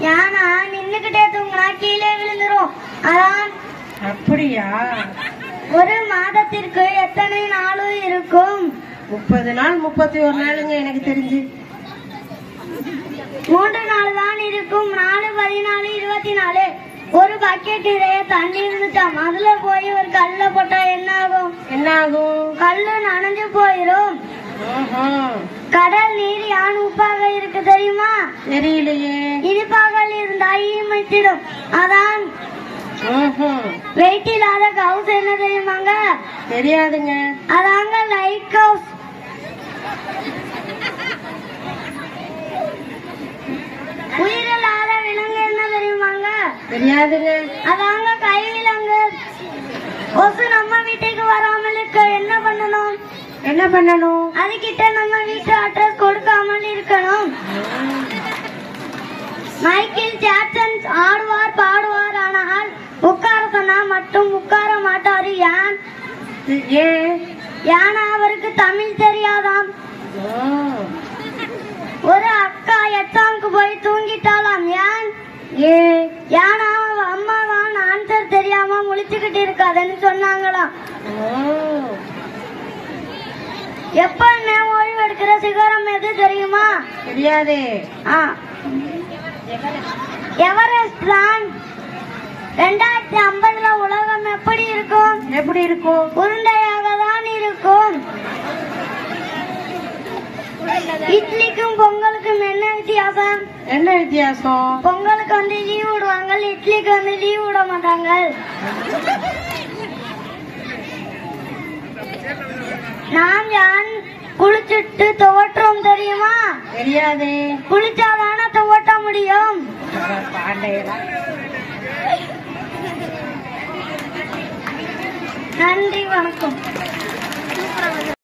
யானா நின்னுகிட்டே தூங்கினா கீழே விழுந்துரும் அதான் அப்படியா ஒரு மாதத்திற்கு எத்தனை நாளும் இருக்கும் முப்பது நாள் முப்பத்தி ஒரு நாளுங்க எனக்கு தெரிஞ்சு மூன்று நாள் தான் இருக்கும் நாலு பதினாலு இருபத்தி நாலு ஒரு பக்கெட் நிறைய தண்ணி இருந்துச்சாம் அதுல போய் ஒரு கல்ல போட்டா என்ன ஆகும் என்ன ஆகும் கல்லு நனைஞ்சு போயிரும் ஆஹா. கடல் நீர் யான் உப்பாக இருக்கு தெரியுமா தெரியலையே இனிப்பாக இருந்தா ஈமைத்திடும் அதான் ஆஹா. வெயிட் இல்லாத கவுஸ் என்ன தெரியுமாங்க தெரியாதுங்க அதாங்க லைட் ஹவுஸ் உயிரில்லாத விலங்கு என்ன தெரியுமாங்க தெரியாதுங்க அதாங்க கைவிலங்கு கொசு நம்ம வீட்டுக்கு வராமல் இருக்க என்ன பண்ணணும் என்ன பண்ணணும் அதுகிட்ட நம்ம வீட்டு அட்ரஸ் கொடுக்காமல் இருக்கணும் மைக்கேல் ஜாக்சன் ஆடுவார் பாடுவார் ஆனால் உட்கார சொன்னா மட்டும் உட்கார மாட்டாரு ஏன் ஏன் ஏன்னா அவருக்கு தமிழ் தெரியாதாம் ஆ. ஒரு அக்கா எக்ஸாமுக்கு போய் தூங்கிட்டாலாம் ஏன் ஏன் ஏன்னா அவ அம்மாவான் ஆன்சர் தெரியாம முழிச்சுக்கிட்டு இருக்காதுன்னு சொன்னாங்களாம் ஆ. எப்ப என்ன ஓய்வு எடுக்கிற சிகரம் எது தெரியுமா தெரியாதே ஆ. எவரெஸ்ட் தான் ரெண்டாயிரத்தி ஐம்பதுல உலகம் எப்படி இருக்கும் எப்படி இருக்கும் உருண்டையாக தான் இருக்கும் இட்லிக்கும் பொங்கலுக்கும் என்ன வித்தியாசம் என்ன வித்தியாசம் பொங்கலுக்கு வந்து லீவ் விடுவாங்க இட்லிக்கு வந்து லீவ் விட மாட்டாங்க நாம் யான் குளிச்சுட்டு துவட்டுறோம் தெரியுமா தெரியாதே குளிச்சாதானே துவட்ட முடியும் பாண்டையரா நன்றி வணக்கம்